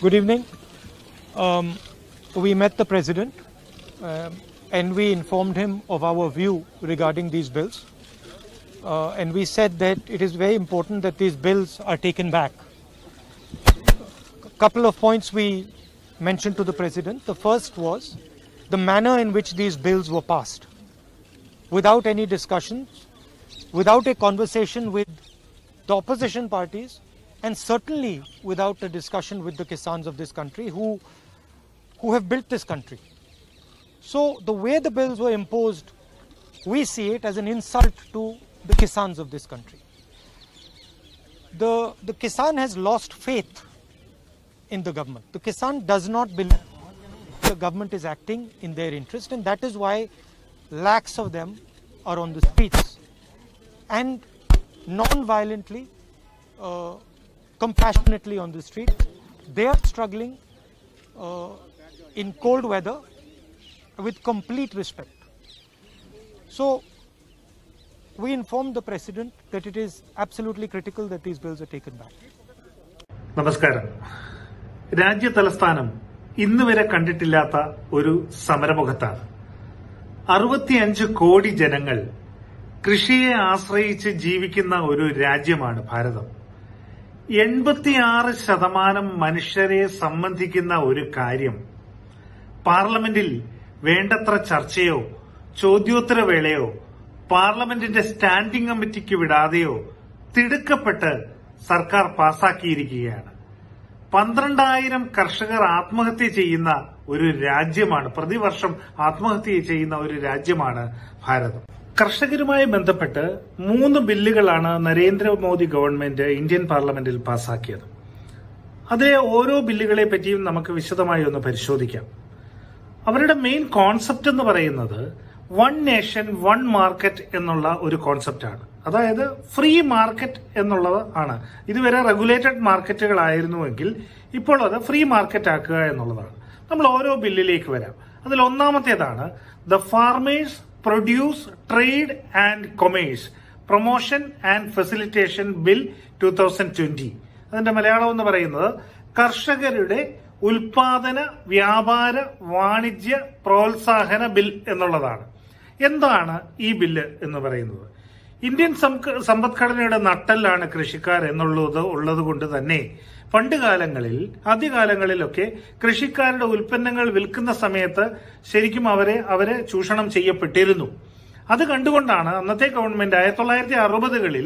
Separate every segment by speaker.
Speaker 1: Good evening. Um, we met the president um, and we informed him of our view regarding these bills. Uh, and we said that it is very important that these bills are taken back. A couple of points we mentioned to the president. The first was the manner in which these bills were passed without any discussions, without a conversation with the opposition parties, and certainly without a discussion with the Kisans of this country who, who have built this country. So, the way the bills were imposed, we see it as an insult to the Kisans of this country. The, the Kisan has lost faith in the government. The Kisan does not believe the government is acting in their interest, and that is why lakhs of them are on the streets and non violently, uh, compassionately on the street. They are struggling uh, in cold weather with complete respect. So, we informed the President that it is absolutely critical that these bills are taken back.
Speaker 2: നമസ്കാരം രാജ്യ തലസ്ഥാനം ഇന്ന് വരെ കണ്ടിട്ടില്ലാത്ത ഒരു സമരമുഖത്താണ് അറുപത്തിയഞ്ച് കോടി ജനങ്ങൾ കൃഷിയെ ആശ്രയിച്ച് ജീവിക്കുന്ന ഒരു രാജ്യമാണ് ഭാരതം എൺപത്തിയാറ് ശതമാനം മനുഷ്യരെ സംബന്ധിക്കുന്ന ഒരു കാര്യം പാർലമെന്റിൽ വേണ്ടത്ര ചർച്ചയോ ചോദ്യോത്തരവേളയോ പാർലമെന്റിന്റെ സ്റ്റാൻഡിംഗ് കമ്മിറ്റിക്ക് വിടാതെയോ തിടുക്കപ്പെട്ട് സർക്കാർ പാസാക്കിയിരിക്കുകയാണ് പന്ത്രണ്ടായിരം കർഷകർ ആത്മഹത്യ ചെയ്യുന്ന ഒരു രാജ്യമാണ് പ്രതിവർഷം ആത്മഹത്യ ചെയ്യുന്ന ഒരു രാജ്യമാണ് ഭാരതം കർഷകരുമായി ബന്ധപ്പെട്ട് മൂന്ന് ബില്ലുകളാണ് നരേന്ദ്രമോദി ഗവൺമെന്റ് ഇന്ത്യൻ പാർലമെന്റിൽ പാസാക്കിയത് അതിലെ ഓരോ ബില്ലുകളെ പറ്റിയും നമുക്ക് വിശദമായി ഒന്ന് പരിശോധിക്കാം അവരുടെ മെയിൻ കോൺസെപ്റ്റ് എന്ന് പറയുന്നത് വൺ നേഷൻ വൺ മാർക്കറ്റ് എന്നുള്ള ഒരു കോൺസെപ്റ്റാണ് അതായത് ഫ്രീ മാർക്കറ്റ് എന്നുള്ളത് ആണ് ഇതുവരെ റെഗുലേറ്റഡ് മാർക്കറ്റുകളായിരുന്നുവെങ്കിൽ ഇപ്പോൾ അത് ഫ്രീ മാർക്കറ്റ് ആക്കുക എന്നുള്ളതാണ് നമ്മൾ ഓരോ ബില്ലിലേക്ക് വരാം അതിൽ ഒന്നാമത്തേതാണ് the farmers produce trade and commerce promotion and facilitation bill two thousand twenty അതിന്റെ മലയാളം എന്ന് പറയുന്നത് കർഷകരുടെ ഉൽപാദന വ്യാപാര വാണിജ്യ പ്രോത്സാഹന ബിൽ എന്നുള്ളതാണ് എന്താണ് ഈ ബില്ല് എന്ന് പറയുന്നത് ഇന്ത്യൻ സമ്പദ്ഘടനയുടെ നട്ടെല്ലാണ് കൃഷിക്കാർ എന്നുള്ളത് ഉള്ളത് കൊണ്ട് തന്നെ പണ്ട് കാലങ്ങളിൽ ആദ്യകാലങ്ങളിലൊക്കെ കൃഷിക്കാരുടെ ഉൽപ്പന്നങ്ങൾ വിൽക്കുന്ന സമയത്ത് ശരിക്കും അവരെ അവരെ ചൂഷണം ചെയ്യപ്പെട്ടിരുന്നു അത് കണ്ടുകൊണ്ടാണ് അന്നത്തെ ഗവൺമെന്റ് ആയിരത്തി തൊള്ളായിരത്തി അറുപതുകളിൽ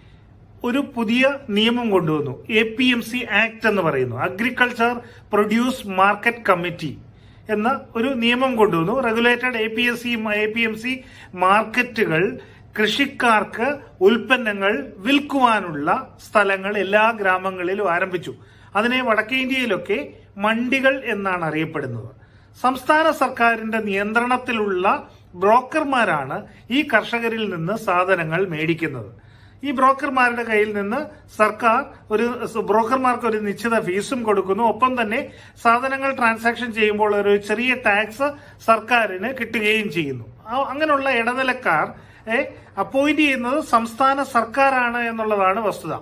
Speaker 2: ഒരു പുതിയ നിയമം കൊണ്ടുവന്നു A P M C act എന്ന് പറയുന്നു അഗ്രികൾച്ചർ പ്രൊഡ്യൂസ് മാർക്കറ്റ് കമ്മിറ്റി എന്ന ഒരു നിയമം കൊണ്ടുവന്നു regulated A P S C A P M C മാർക്കറ്റുകൾ കൃഷിക്കാർക്ക് ഉൽപ്പന്നങ്ങൾ വിൽക്കുവാനുള്ള സ്ഥലങ്ങൾ എല്ലാ ഗ്രാമങ്ങളിലും ആരംഭിച്ചു അതിനെ വടക്കേ ഇന്ത്യയിലൊക്കെ മണ്ടികൾ എന്നാണ് അറിയപ്പെടുന്നത് സംസ്ഥാന സർക്കാരിന്റെ നിയന്ത്രണത്തിലുള്ള ബ്രോക്കർമാരാണ് ഈ കർഷകരിൽ നിന്ന് സാധനങ്ങൾ മേടിക്കുന്നത് ഈ ബ്രോക്കർമാരുടെ കയ്യിൽ നിന്ന് സർക്കാർ ഒരു ബ്രോക്കർമാർക്ക് ഒരു നിശ്ചിത ഫീസും കൊടുക്കുന്നു ഒപ്പം തന്നെ സാധനങ്ങൾ ട്രാൻസാക്ഷൻ ചെയ്യുമ്പോൾ ഒരു ചെറിയ ടാക്സ് സർക്കാരിന് കിട്ടുകയും ചെയ്യുന്നു അങ്ങനെയുള്ള ഇടനിലക്കാർ അപ്പോയിന്റ് ചെയ്യുന്നത് സംസ്ഥാന സർക്കാരാണ് എന്നുള്ളതാണ് വസ്തുത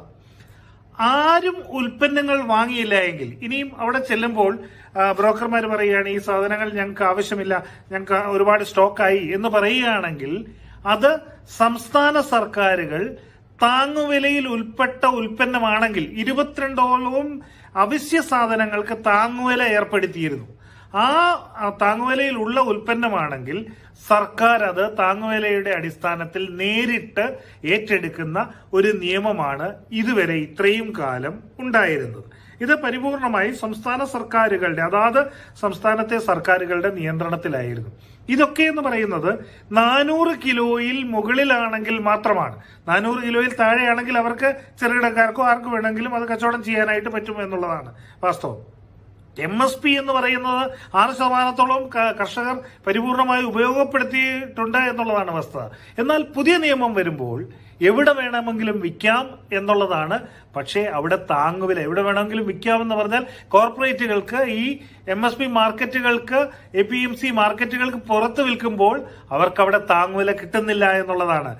Speaker 2: ആരും ഉൽപ്പന്നങ്ങൾ വാങ്ങിയില്ല എങ്കിൽ ഇനിയും അവിടെ ചെല്ലുമ്പോൾ ബ്രോക്കർമാർ പറയുകയാണ് ഈ സാധനങ്ങൾ ഞങ്ങൾക്ക് ആവശ്യമില്ല ഞങ്ങൾക്ക് ഒരുപാട് സ്റ്റോക്കായി എന്ന് പറയുകയാണെങ്കിൽ അത് സംസ്ഥാന സർക്കാരുകൾ താങ്ങുവിലയിൽ ഉൾപ്പെട്ട ഉൽപ്പന്നമാണെങ്കിൽ ഇരുപത്തിരണ്ടോളവും അവശ്യ സാധനങ്ങൾക്ക് താങ്ങുവില ഏർപ്പെടുത്തിയിരുന്നു ആ താങ്ങുവിലയിൽ ഉള്ള ഉൽപ്പന്നമാണെങ്കിൽ സർക്കാർ അത് താങ്ങുവിലയുടെ അടിസ്ഥാനത്തിൽ നേരിട്ട് ഏറ്റെടുക്കുന്ന ഒരു നിയമമാണ് ഇതുവരെ ഇത്രയും കാലം ഉണ്ടായിരുന്നത് ഇത് പരിപൂർണമായി സംസ്ഥാന സർക്കാരുകളുടെ അതാത് സംസ്ഥാനത്തെ സർക്കാരുകളുടെ നിയന്ത്രണത്തിലായിരുന്നു ഇതൊക്കെ എന്ന് പറയുന്നത് നാനൂറ് കിലോയിൽ മുകളിലാണെങ്കിൽ മാത്രമാണ് നാനൂറ് കിലോയിൽ താഴെയാണെങ്കിൽ അവർക്ക് ചെറുകിടക്കാർക്കോ ആർക്ക് വേണമെങ്കിലും അത് കച്ചവടം ചെയ്യാനായിട്ട് പറ്റും എന്നുള്ളതാണ് വാസ്തവം എം എസ് പി എന്ന് പറയുന്നത് ആറ് ശതമാനത്തോളം കർഷകർ പരിപൂർണമായി ഉപയോഗപ്പെടുത്തിയിട്ടുണ്ട് എന്നുള്ളതാണ് വസ്തുത എന്നാൽ പുതിയ നിയമം വരുമ്പോൾ എവിടെ വേണമെങ്കിലും വിൽക്കാം എന്നുള്ളതാണ് പക്ഷേ അവിടെ താങ്ങുവില എവിടെ വേണമെങ്കിലും വിൽക്കാം എന്ന് പറഞ്ഞാൽ കോർപ്പറേറ്റുകൾക്ക് ഈ എം എസ് പി മാർക്കറ്റുകൾക്ക് എ പി എം സി മാർക്കറ്റുകൾക്ക് പുറത്ത് വിൽക്കുമ്പോൾ അവർക്ക് അവിടെ താങ്ങുവില കിട്ടുന്നില്ല എന്നുള്ളതാണ്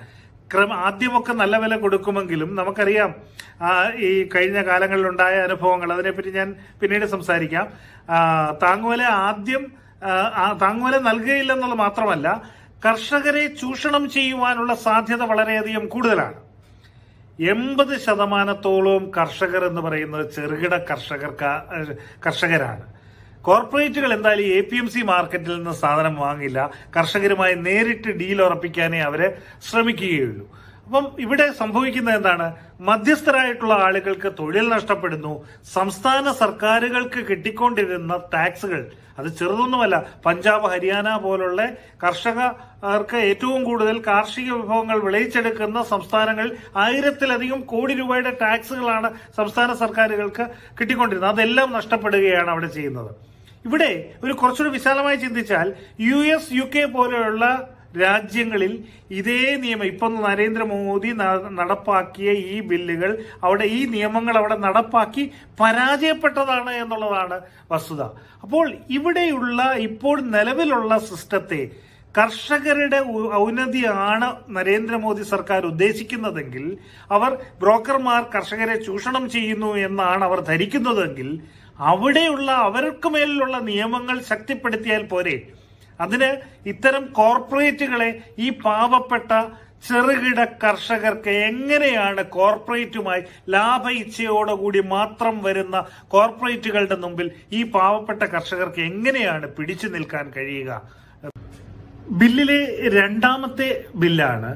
Speaker 2: ക്രമ ആദ്യമൊക്കെ നല്ല വില കൊടുക്കുമെങ്കിലും നമുക്കറിയാം ആ, ഈ കഴിഞ്ഞ കാലങ്ങളിലുണ്ടായ അനുഭവങ്ങൾ അതിനെപ്പറ്റി ഞാൻ പിന്നീട് സംസാരിക്കാം ആ, താങ്ങുവില ആദ്യം ആ, ആ, താങ്ങുവില നൽകുകയില്ലെന്നുള്ളത് മാത്രമല്ല കർഷകരെ ചൂഷണം ചെയ്യുവാനുള്ള സാധ്യത വളരെയധികം കൂടുതലാണ് എൺപത് ശതമാനത്തോളം കർഷകർ എന്ന് പറയുന്നത് ചെറുകിട കർഷകർക്ക് കർഷകരാണ് കോർപ്പറേറ്റുകൾ എന്തായാലും എ പി എം സി മാർക്കറ്റിൽ നിന്ന് സാധനം വാങ്ങില്ല കർഷകരുമായി നേരിട്ട് ഡീൽ ഉറപ്പിക്കാനേ അവരെ ശ്രമിക്കുകയുള്ളൂ അപ്പം ഇവിടെ സംഭവിക്കുന്നത് എന്താണ് മധ്യസ്ഥരായിട്ടുള്ള ആളുകൾക്ക് തൊഴിൽ നഷ്ടപ്പെടുന്നു സംസ്ഥാന സർക്കാരുകൾക്ക് കിട്ടിക്കൊണ്ടിരുന്ന ടാക്സുകൾ അത് ചെറുതൊന്നുമല്ല പഞ്ചാബ് ഹരിയാന പോലുള്ള കർഷകർക്ക് ഏറ്റവും കൂടുതൽ കാർഷിക വിഭവങ്ങൾ വിളയിച്ചെടുക്കുന്ന സംസ്ഥാനങ്ങൾ ആയിരത്തിലധികം കോടി രൂപയുടെ ടാക്സുകളാണ് സംസ്ഥാന സർക്കാരുകൾക്ക് കിട്ടിക്കൊണ്ടിരുന്നത് അതെല്ലാം നഷ്ടപ്പെടുകയാണ് അവിടെ ചെയ്യുന്നത് ഇവിടെ ഒരു കുറച്ചുകൂടി വിശാലമായി ചിന്തിച്ചാൽ യു എസ് യു കെ പോലെയുള്ള രാജ്യങ്ങളിൽ ഇതേ നിയമം ഇപ്പം നരേന്ദ്രമോദി ന- നടപ്പാക്കിയ ഈ ബില്ലുകൾ അവിടെ ഈ നിയമങ്ങൾ അവിടെ നടപ്പാക്കി പരാജയപ്പെട്ടതാണ് എന്നുള്ളതാണ് വസ്തുത അപ്പോൾ ഇവിടെയുള്ള ഇപ്പോൾ നിലവിലുള്ള സിസ്റ്റത്തെ കർഷകരുടെ ഉ- ഔന്നതിയാണ് നരേന്ദ്രമോദി സർക്കാർ ഉദ്ദേശിക്കുന്നതെങ്കിൽ അവർ ബ്രോക്കർമാർ കർഷകരെ ചൂഷണം ചെയ്യുന്നു എന്നാണ് അവർ ധരിക്കുന്നതെങ്കിൽ അവിടെയുള്ള അവർക്ക് മേലുള്ള നിയമങ്ങൾ ശക്തിപ്പെടുത്തിയാൽ പോരെ അതിന് ഇത്തരം കോർപ്പറേറ്റുകളെ ഈ പാവപ്പെട്ട ചെറുകിട കർഷകർക്ക് എങ്ങനെയാണ് കോർപ്പറേറ്റുമായി ലാഭ ഇച്ഛയോടുകൂടി മാത്രം വരുന്ന കോർപ്പറേറ്റുകളുടെ മുമ്പിൽ ഈ പാവപ്പെട്ട കർഷകർക്ക് എങ്ങനെയാണ് പിടിച്ചു നിൽക്കാൻ കഴിയുക ബില്ലിലെ രണ്ടാമത്തെ ബില്ലാണ്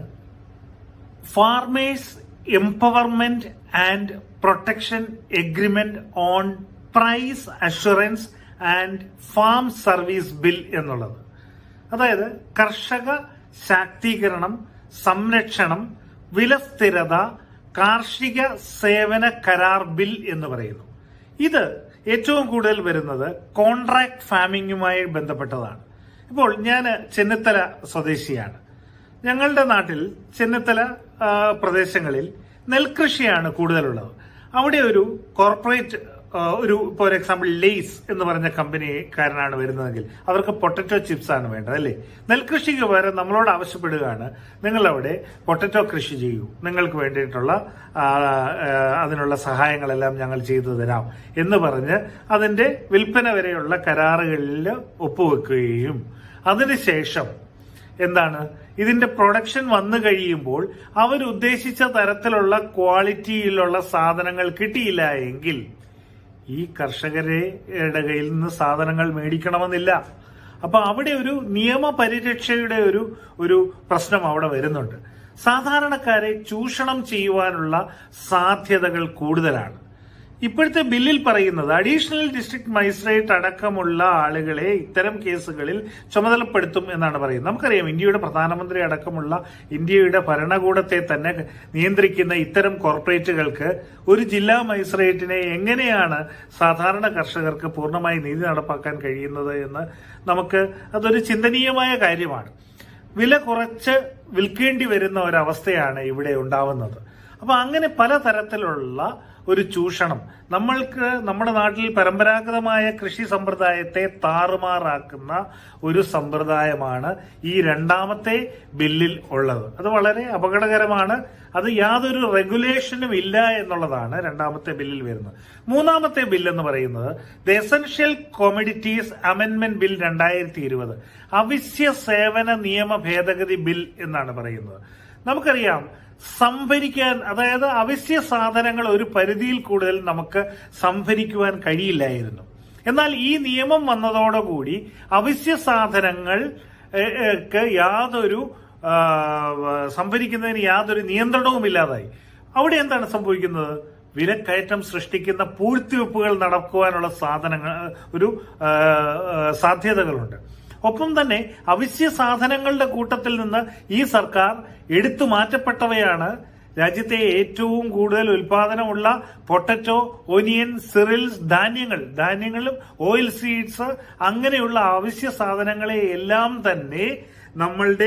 Speaker 2: farmers empowerment and protection agreement on price assurance and farm service bill എന്നുള്ളത് അതായത് കർഷക ശാക്തീകരണം സംരക്ഷണം വിലസ്ഥിരത കാർഷിക സേവന കരാർ ബിൽ എന്ന് പറയുന്നു ഇത് ഏറ്റവും കൂടുതൽ വരുന്നത് കോൺട്രാക്ട് ഫാമിംഗുമായി ബന്ധപ്പെട്ടതാണ് ഇപ്പോൾ ഞാൻ ചെന്നിത്തല സ്വദേശിയാണ് ഞങ്ങളുടെ നാട്ടിൽ ചെന്നിത്തല ആ, പ്രദേശങ്ങളിൽ നെൽകൃഷിയാണ് കൂടുതലുള്ളത് അവിടെ ഒരു കോർപ്പറേറ്റ് ആ, ഒരു ഫോർ എക്സാമ്പിൾ ലേസ് എന്ന് പറഞ്ഞ കമ്പനിക്കാരനാണ് വരുന്നതെങ്കിൽ അവർക്ക് പൊട്ടറ്റോ ചിപ്സ് ആണ് വേണ്ടത് അല്ലേ നെൽകൃഷിക്ക് പകരം നമ്മളോട് ആവശ്യപ്പെടുകയാണ് നിങ്ങൾ അവിടെ പൊട്ടറ്റോ കൃഷി ചെയ്യൂ നിങ്ങൾക്ക് വേണ്ടിയിട്ടുള്ള ആ, ആ, അതിനുള്ള സഹായങ്ങളെല്ലാം ഞങ്ങൾ ചെയ്തു തരാം എന്ന് പറഞ്ഞ് അതിന്റെ വിൽപ്പന വരെയുള്ള കരാറുകളിൽ ഒപ്പുവെക്കുകയും അതിനുശേഷം എന്താണ് ഇതിന്റെ പ്രൊഡക്ഷൻ വന്നു കഴിയുമ്പോൾ അവരുദ്ദേശിച്ച തരത്തിലുള്ള ക്വാളിറ്റിയിലുള്ള സാധനങ്ങൾ കിട്ടിയില്ല എങ്കിൽ ഈ കർഷകരുടെ കയ്യിൽ നിന്ന് സാധനങ്ങൾ മേടിക്കണമെന്നില്ല അപ്പൊ അവിടെ ഒരു നിയമപരിരക്ഷയുടെ ഒരു ഒരു പ്രശ്നം അവിടെ വരുന്നുണ്ട് സാധാരണക്കാരെ ചൂഷണം ചെയ്യുവാനുള്ള സാധ്യതകൾ കൂടുതലാണ് ഇപ്പോഴത്തെ ബില്ലിൽ പറയുന്നത് അഡീഷണൽ ഡിസ്ട്രിക്ട് മജിസ്ട്രേറ്റ് അടക്കമുള്ള ആളുകളെ ഇത്തരം കേസുകളിൽ ചുമതലപ്പെടുത്തും എന്നാണ് പറയുന്നത് നമുക്കറിയാം ഇന്ത്യയുടെ പ്രധാനമന്ത്രി അടക്കമുള്ള ഇന്ത്യയുടെ ഭരണകൂടത്തെ തന്നെ നിയന്ത്രിക്കുന്ന ഇത്തരം കോർപ്പറേറ്റുകൾക്ക് ഒരു ജില്ലാ മജിസ്ട്രേറ്റിനെ എങ്ങനെയാണ് സാധാരണ കർഷകർക്ക് പൂർണ്ണമായി നീതി നടപ്പാക്കാൻ കഴിയുന്നത് എന്ന് നമുക്ക് അതൊരു ചിന്തനീയമായ കാര്യമാണ് വില കുറച്ച് വിൽക്കേണ്ടി വരുന്ന ഒരവസ്ഥയാണ് ഇവിടെ ഉണ്ടാവുന്നത് അപ്പൊ അങ്ങനെ പലതരത്തിലുള്ള ഒരു ചൂഷണം നമ്മൾക്ക് നമ്മുടെ നാട്ടിൽ പരമ്പരാഗതമായ കൃഷി സമ്പ്രദായത്തെ താറുമാറാക്കുന്ന ഒരു സമ്പ്രദായമാണ് ഈ രണ്ടാമത്തെ ബില്ലിൽ ഉള്ളത് അത് വളരെ അപകടകരമാണ് അത് യാതൊരു റെഗുലേഷനും ഇല്ല എന്നുള്ളതാണ് രണ്ടാമത്തെ ബില്ലിൽ വരുന്നത് മൂന്നാമത്തെ ബിൽ എന്ന് പറയുന്നത് the essential commodities amendment bill രണ്ടായിരത്തി ഇരുപത് അവശ്യ സേവന നിയമ ഭേദഗതി ബിൽ എന്നാണ് പറയുന്നത് നമുക്കറിയാം സംഭരിക്കാൻ അതായത് അവശ്യ സാധനങ്ങൾ ഒരു പരിധിയിൽ കൂടുതൽ നമുക്ക് സംഭരിക്കുവാൻ കഴിയില്ലായിരുന്നു എന്നാൽ ഈ നിയമം വന്നതോടുകൂടി അവശ്യ സാധനങ്ങൾ ഏ, ഏ, ക്ക് യാതൊരു ആ, സംഭരിക്കുന്നതിന് യാതൊരു നിയന്ത്രണവും ഇല്ലാതായി അവിടെ എന്താണ് സംഭവിക്കുന്നത് വിലക്കയറ്റം സൃഷ്ടിക്കുന്ന പൂഴ്ത്തിവെപ്പുകൾ നടക്കുവാനുള്ള സാധനങ്ങൾ ഒരു ആ, ആ, സാധ്യതകളുണ്ട് ഒപ്പം തന്നെ അവശ്യ സാധനങ്ങളുടെ കൂട്ടത്തിൽ നിന്ന് ഈ സർക്കാർ എടുത്തു മാറ്റപ്പെട്ടവയാണ് രാജ്യത്തെ ഏറ്റവും കൂടുതൽ ഉൽപാദനമുള്ള പൊട്ടറ്റോ ഒനിയൻ സിറിൽസ് ധാന്യങ്ങൾ ധാന്യങ്ങളും ഓയിൽ സീഡ്സ് അങ്ങനെയുള്ള അവശ്യ സാധനങ്ങളെ എല്ലാം തന്നെ നമ്മളുടെ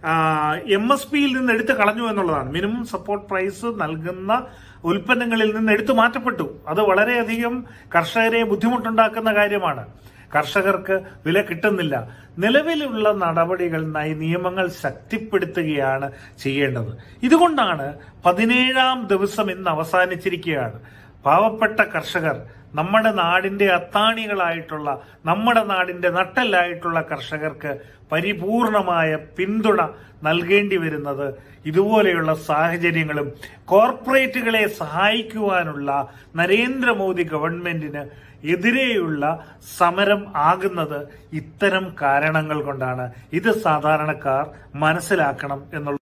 Speaker 2: എം എസ് പിയിൽ നിന്ന് എടുത്തു കളഞ്ഞു എന്നുള്ളതാണ് മിനിമം സപ്പോർട്ട് പ്രൈസ് നൽകുന്ന ഉൽപ്പന്നങ്ങളിൽ നിന്ന് എടുത്തു മാറ്റപ്പെട്ടു അത് വളരെയധികം കർഷകരെ ബുദ്ധിമുട്ടുണ്ടാക്കുന്ന കാര്യമാണ് കർഷകർക്ക് വില കിട്ടുന്നില്ല നിലവിലുള്ള നടപടികൾ നയ നിയമങ്ങൾ ശക്തിപ്പെടുത്തുകയാണ് ചെയ്യേണ്ടത് ഇതുകൊണ്ടാണ് പതിനേഴാം ദിവസം ഇന്ന് അവസാനിച്ചിരിക്കുകയാണ് പാവപ്പെട്ട കർഷകർ നമ്മുടെ നാടിന്റെ അത്താണികളായിട്ടുള്ള നമ്മുടെ നാടിന്റെ നട്ടല്ലായിട്ടുള്ള കർഷകർക്ക് പരിപൂർണമായ പിന്തുണ നൽകേണ്ടി വരുന്നത് ഇതുപോലെയുള്ള സാഹചര്യങ്ങളും കോർപ്പറേറ്റുകളെ സഹായിക്കുവാനുള്ള നരേന്ദ്രമോദി ഗവൺമെന്റിന് എതിരെയുള്ള സമരം ആകുന്നത് ഇത്തരം കാരണങ്ങൾ കൊണ്ടാണ് ഇത് സാധാരണക്കാർ മനസ്സിലാക്കണം എന്നുള്ള